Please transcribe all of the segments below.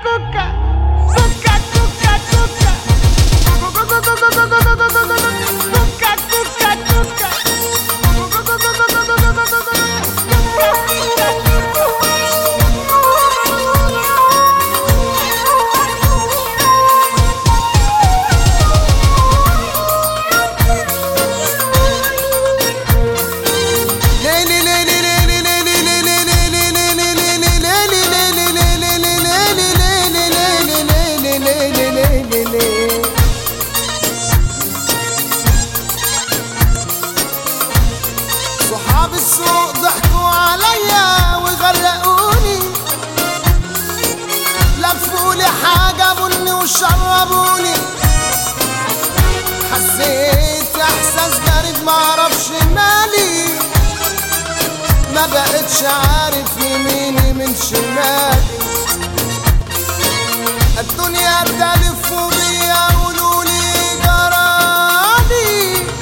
cuca, cuca, cuca, cuca. Cuca, cuca, cuca. صحاب السوق ضحكوا عليا وغرقوني لفوا لي حاجة بني وشربوني حسيت احساس غريب معرفش مالي ما بقتش عارف يميني من شمالي الدنيا تلف بيا قولولي جرالي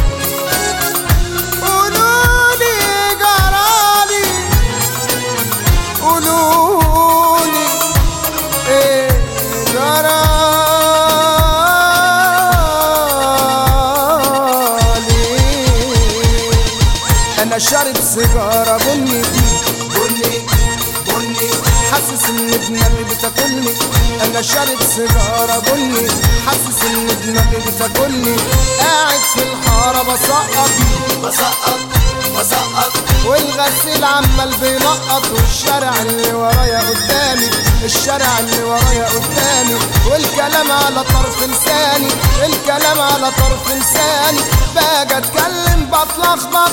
قولولي جرالي قولولي ايه جرالي انا شارب سيجاره بني بني بني حاسس ان دماغي بتاكلني انا شارب سيجاره بني حاسس ان دماغي بتاكلني قاعد في الحاره بسقط بسقط بسقط والغسيل عمال بينقط والشارع اللي ورايا قدامي الشارع اللي ورايا قدامي والكلام على طرف لساني الكلام على طرف لساني باجي اتكلم بتلخبط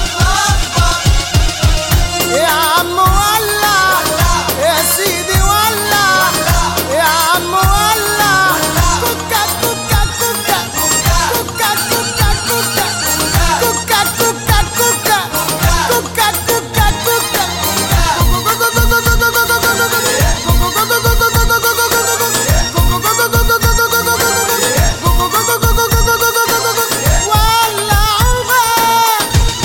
يا عم ولع يا سيدي ولع يا عم ولع كوكا كوكا كوكا كوكا كوكا كوكا كوكا كوكا كوكا كوكا كوكا كوكا ولعوا بقى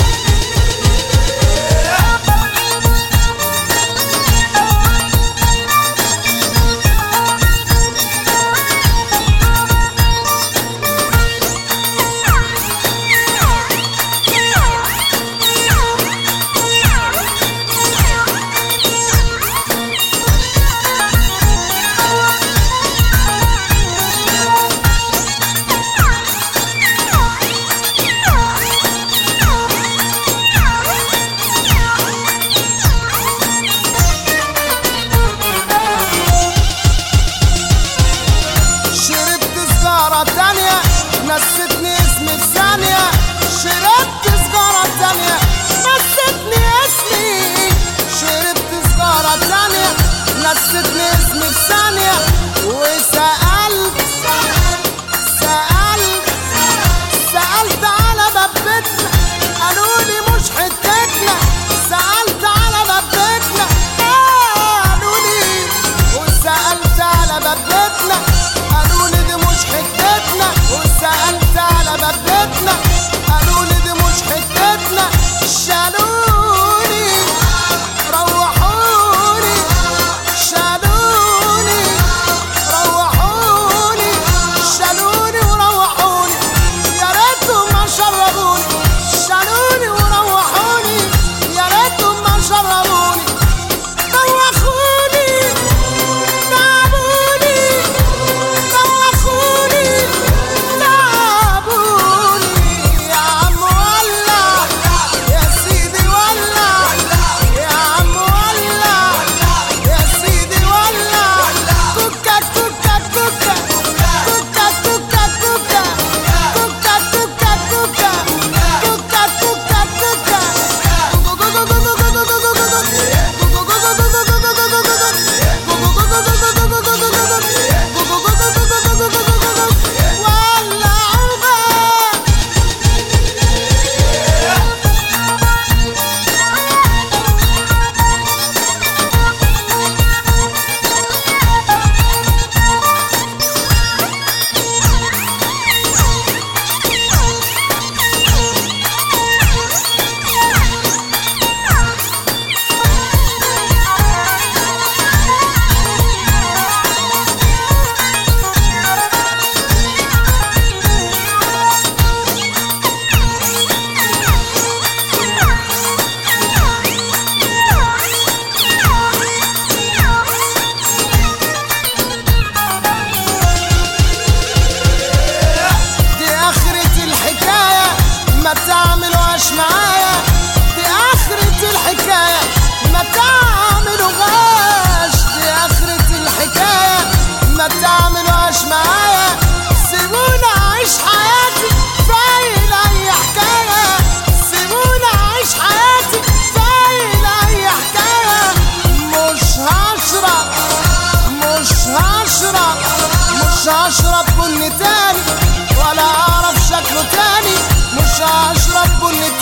شربت سجارة تانية نستني اسمي في ثانية شربت سجارة تانية نستني اسمي شربت سجارة تانية نستني اسمي في ثانية وسألت سألت سألت على باب بيتنا قالوا لي مش حتتنا سألت على باب بيتنا قالوا لي وسألت على باب بيتنا قالوا لي دي مش حتتنا وسألت على باب بيتنا قالوا لي دي مش حتتنا شالوني روحوني شالوني روحوني مش هشرب بن تاني ولا اعرف شكله تاني مش هشرب بن